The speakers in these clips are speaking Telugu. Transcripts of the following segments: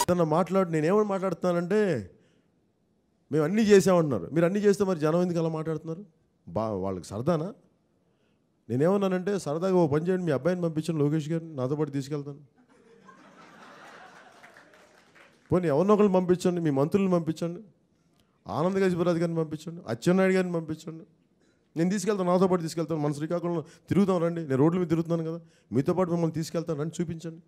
ఏదన్నా మాట్లాడు నేనేమని మాట్లాడుతున్నానంటే మేము అన్నీ చేసామంటున్నారు మీరు అన్నీ చేస్తే మరి జనం ఎందుకు అలా మాట్లాడుతున్నారు బా వాళ్ళకి సరదానా నేనేమన్నానంటే సరదాగా ఓ పని చేయండి మీ అబ్బాయిని పంపించండి లోకేష్ గారిని నాతో పాటు తీసుకెళ్తాను పోనీ ఎవరినో ఒకరిని పంపించండి మీ మంత్రులను పంపించండి ఆనంద్ గజపరాజు గారిని పంపించండి అచ్చెన్నాయుడు గారిని పంపించండి నేను తీసుకెళ్తాను నాతో పాటు తీసుకెళ్తాను మన శ్రీకాకుళంలో తిరుగుతాం రండి నేను రోడ్ల మీద తిరుగుతున్నాను కదా మీతో పాటు మిమ్మల్ని తీసుకెళ్తాను రండి చూపించండి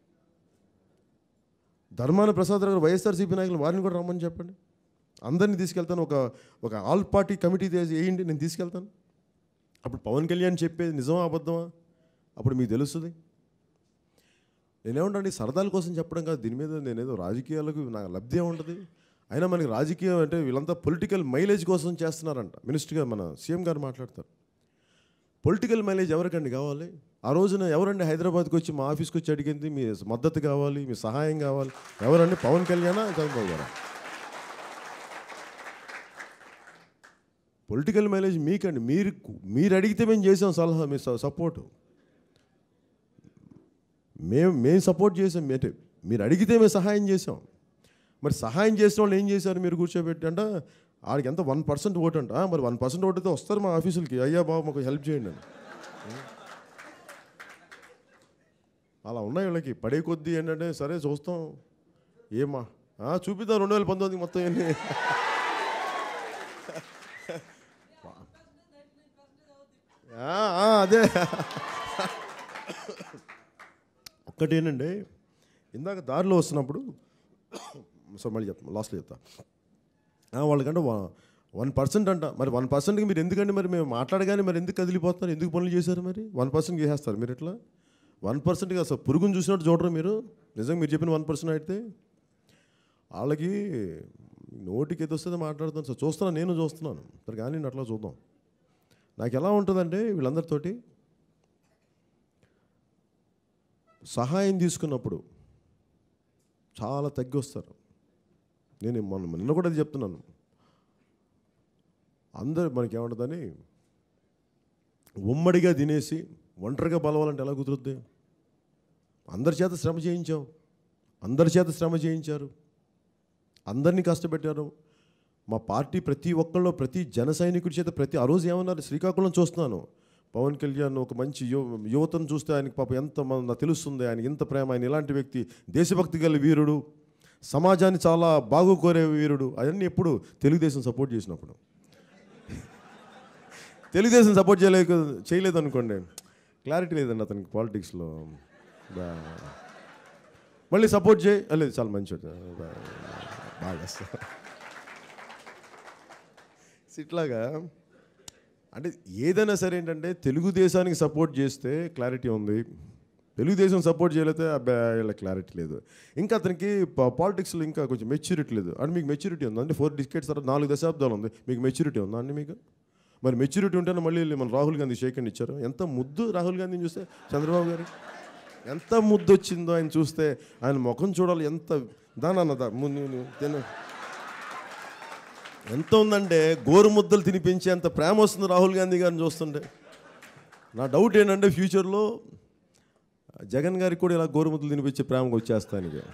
ధర్మాన ప్రసాద్ గారు వైఎస్ఆర్సీపీ నాయకులు వారిని కూడా రమ్మని చెప్పండి అందరినీ తీసుకెళ్తాను ఒక ఒక ఆల్ పార్టీ కమిటీ తీసి వేయండి నేను తీసుకెళ్తాను అప్పుడు పవన్ కళ్యాణ్ చెప్పేది నిజమా అబద్ధమా అప్పుడు మీకు తెలుస్తుంది నేనేమంటే సరదాల కోసం చెప్పడం కాదు దీని మీద నేనేదో రాజకీయాలకు నాకు లబ్ధి ఏముంటుంది అయినా మనకి రాజకీయం అంటే వీళ్ళంతా పొలిటికల్ మైలేజ్ కోసం చేస్తున్నారంట మినిస్టర్గా మన సీఎం గారు మాట్లాడతారు పొలిటికల్ మైలేజ్ ఎవరికండి కావాలి ఆ రోజున ఎవరండి హైదరాబాద్కి వచ్చి మా ఆఫీస్కి వచ్చి అడిగింది మీ మద్దతు కావాలి మీ సహాయం కావాలి ఎవరండి పవన్ కళ్యాణా చంద్రబాబు గారా పొలిటికల్ మైలేజ్ మీకండి మీరు మీరు అడిగితే మేము చేసాం సలహా మీ సపోర్టు మేము మేము సపోర్ట్ చేసాం అంటే మీరు అడిగితే మేము సహాయం చేసాం మరి సహాయం చేసిన వాళ్ళు ఏం చేశారు మీరు కూర్చోబెట్టి అంట ఆడికి ఎంత వన్ పర్సెంట్ ఓటు అంట "ఆ, మరి వన్ పర్సెంట్ ఓటు అయితే వస్తారు మా ఆఫీసులకి అయ్యా బాబు మాకు హెల్ప్ చేయండి అని అలా ఉన్నాయి వీళ్ళకి పడే కొద్దీ ఏంటంటే సరే చూస్తాం ఏమా "ఆ, చూపిద్దాం రెండు వేల పంతొమ్మిది మొత్తం ఎన్ని ఆ, ఆ, అదే ఒక్కటి ఏంటంటే ఇందాక దారిలో వస్తున్నప్పుడు సో మళ్ళీ చెప్తాను లాస్ట్లో చెప్తా ఆ, వాళ్ళకంటే వన్ పర్సెంట్ అంట మరి వన్ పర్సెంట్కి మీరు ఎందుకండి మరి మేము మాట్లాడగానే మరి ఎందుకు కదిలిపోతున్నారు ఎందుకు పనులు చేశారు మరి వన్ పర్సెంట్ చేసేస్తారు మీరు ఎట్లా వన్ పర్సెంట్కి అసలు పురుగును చూసినట్టు చూడరు మీరు నిజంగా మీరు చెప్పిన వన్ పర్సెంట్ అయితే వాళ్ళకి నోటికి ఏది వస్తుందో మాట్లాడుతాను సార్ చూస్తున్నాను నేను చూస్తున్నాను సరే కానీ నేను అట్లా చూద్దాం నాకు ఎలా ఉంటుందంటే వీళ్ళందరితోటి సహాయం తీసుకున్నప్పుడు చాలా తగ్గి వస్తారు నేను మొన్న నిన్న కూడా అది చెప్తున్నాను అందరు మనకి ఏమంటుందని ఉమ్మడిగా తినేసి ఒంటరిగా బలవాలంటే ఎలా కుదురుద్ది అందరి చేత శ్రమ చేయించాం అందరి చేత శ్రమ చేయించారు అందరినీ కష్టపెట్టారు మా పార్టీ ప్రతి ఒక్కళ్ళు ప్రతి జన సైనికుడి చేత ప్రతి ఆ రోజు ఏమన్నారు శ్రీకాకుళం చూస్తున్నాను పవన్ కళ్యాణ్ ఒక మంచి యువ యువతను చూస్తే ఆయనకి పాప ఎంత మన- నాకు తెలుస్తుంది ఆయన ఇంత ప్రేమ ఆయన ఇలాంటి వ్యక్తి దేశభక్తి గల వీరుడు సమాజాన్ని చాలా బాగు కోరే వీరుడు అవన్నీ ఎప్పుడు తెలుగుదేశం సపోర్ట్ చేసినప్పుడు తెలుగుదేశం సపోర్ట్ చేయలేక చేయలేదు అనుకోండి క్లారిటీ లేదండి అతనికి పాలిటిక్స్లో బా- మళ్ళీ సపోర్ట్ చేయి ఆ, లేదు చాలా మంచివాడు బా- బాగా చేస్తా ఇట్లాగా అంటే ఏదైనా సరే ఏంటంటే తెలుగుదేశానికి సపోర్ట్ చేస్తే క్లారిటీ ఉంది తెలుగుదేశం సపోర్ట్ చేయలేతే అబ్బాయి వీళ్ళ క్లారిటీ లేదు ఇంకా అతనికి పాలిటిక్స్లో ఇంకా కొంచెం మెచ్యూరిటీ లేదు అంటే మీకు మెచ్యూరిటీ ఉందా అంటే ఫోర్ డిస్కెట్స్ తర్వాత నాలుగు దశాబ్దాలు ఉంది మీకు మెచ్యూరిటీ ఉందా అండి మీకు మరి మెచ్యూరిటీ ఉంటేనే మళ్ళీ మన రాహుల్ గాంధీ షేక్ హ్యాండ్ ఇచ్చారు ఎంత ముద్దు రాహుల్ గాంధీని చూస్తే చంద్రబాబు గారు ఎంత ముద్దు వచ్చిందో ఆయన చూస్తే ఆయన ముఖం చూడాలి ఎంత దానన్నదా ముందు నువ్వు తిను ఎంత ఉందంటే గోరు ముద్దలు తినిపించే అంత ప్రేమ వస్తుంది రాహుల్ గాంధీ గారిని చూస్తుంటే నా డౌట్ ఏంటంటే ఫ్యూచర్లో జగన్ గారికి కూడా ఇలా గోరు ముద్దలు తినిపించే ప్రేమకు వచ్చేస్తాను ఇక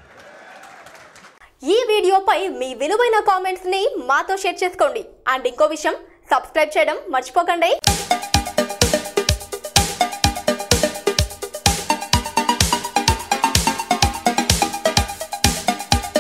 ఈ వీడియోపై మీ విలువైన కామెంట్స్ ని మాతో షేర్ చేసుకోండి అండ్ ఇంకో విషయం సబ్స్క్రైబ్ చేయడం మర్చిపోకండి